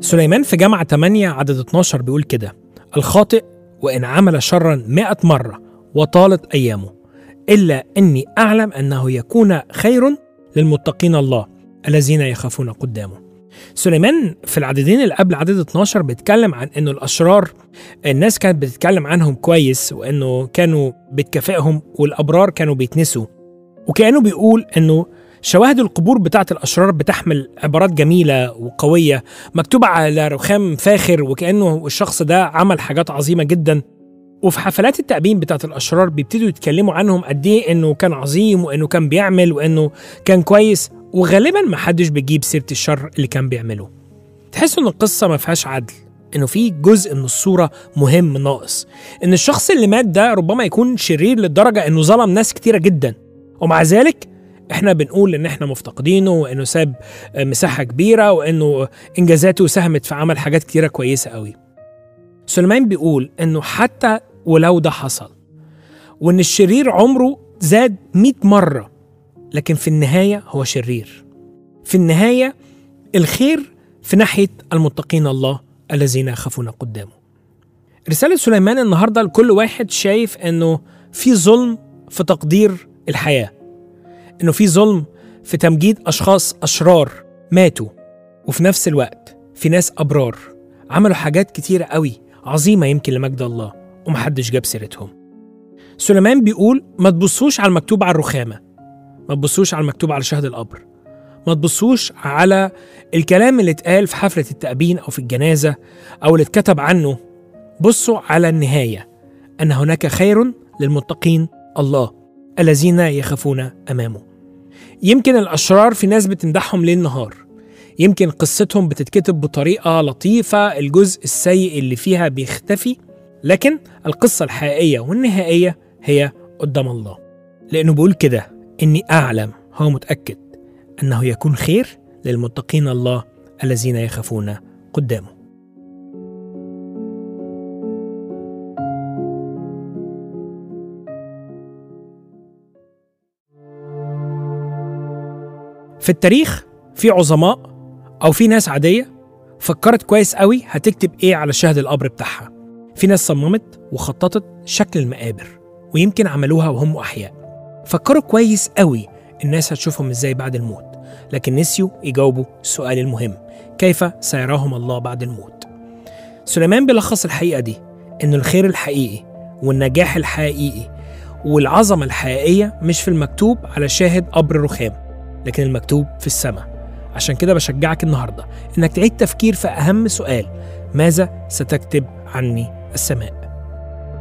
سليمان في جامعة 8 عدد 12 بيقول كده الخاطئ وإن عمل شرا مائة مرة وطالت أيامه إلا أني أعلم أنه يكون خير للمتقين الله الذين يخافون قدامه سليمان في العددين اللي قبل عدد 12 بيتكلم عن انه الاشرار الناس كانت بتتكلم عنهم كويس وانه كانوا بتكافئهم والابرار كانوا بيتنسوا وكانه بيقول انه شواهد القبور بتاعت الاشرار بتحمل عبارات جميله وقويه مكتوبه على رخام فاخر وكانه الشخص ده عمل حاجات عظيمه جدا وفي حفلات التأبين بتاعت الأشرار بيبتدوا يتكلموا عنهم قد إيه إنه كان عظيم وإنه كان بيعمل وإنه كان كويس وغالبا ما حدش بيجيب سيرة الشر اللي كان بيعمله تحس إن القصة ما فيهاش عدل إنه في جزء من الصورة مهم ناقص إن الشخص اللي مات ده ربما يكون شرير للدرجة إنه ظلم ناس كتيرة جدا ومع ذلك احنا بنقول ان احنا مفتقدينه وانه ساب مساحه كبيره وانه انجازاته ساهمت في عمل حاجات كتيره كويسه قوي سليمان بيقول انه حتى ولو ده حصل وان الشرير عمره زاد 100 مره لكن في النهايه هو شرير في النهايه الخير في ناحيه المتقين الله الذين يخافون قدامه رساله سليمان النهارده لكل واحد شايف انه في ظلم في تقدير الحياه انه في ظلم في تمجيد اشخاص اشرار ماتوا وفي نفس الوقت في ناس ابرار عملوا حاجات كتيره قوي عظيمه يمكن لمجد الله ومحدش جاب سيرتهم سليمان بيقول ما تبصوش على المكتوب على الرخامه ما تبصوش على المكتوب على شهد القبر ما تبصوش على الكلام اللي اتقال في حفله التأبين او في الجنازه او اللي اتكتب عنه بصوا على النهايه ان هناك خير للمتقين الله الذين يخافون امامه يمكن الاشرار في ناس بتمدحهم ليل نهار يمكن قصتهم بتتكتب بطريقه لطيفه الجزء السيء اللي فيها بيختفي لكن القصه الحقيقيه والنهائيه هي قدام الله لانه بيقول كده اني اعلم هو متاكد انه يكون خير للمتقين الله الذين يخافون قدامه في التاريخ في عظماء او في ناس عاديه فكرت كويس قوي هتكتب ايه على شهد القبر بتاعها في ناس صممت وخططت شكل المقابر ويمكن عملوها وهم احياء فكروا كويس قوي الناس هتشوفهم ازاي بعد الموت لكن نسيوا يجاوبوا السؤال المهم كيف سيراهم الله بعد الموت سليمان بيلخص الحقيقه دي ان الخير الحقيقي والنجاح الحقيقي والعظمه الحقيقيه مش في المكتوب على شاهد قبر رخام لكن المكتوب في السماء عشان كده بشجعك النهارده انك تعيد تفكير في اهم سؤال ماذا ستكتب عني السماء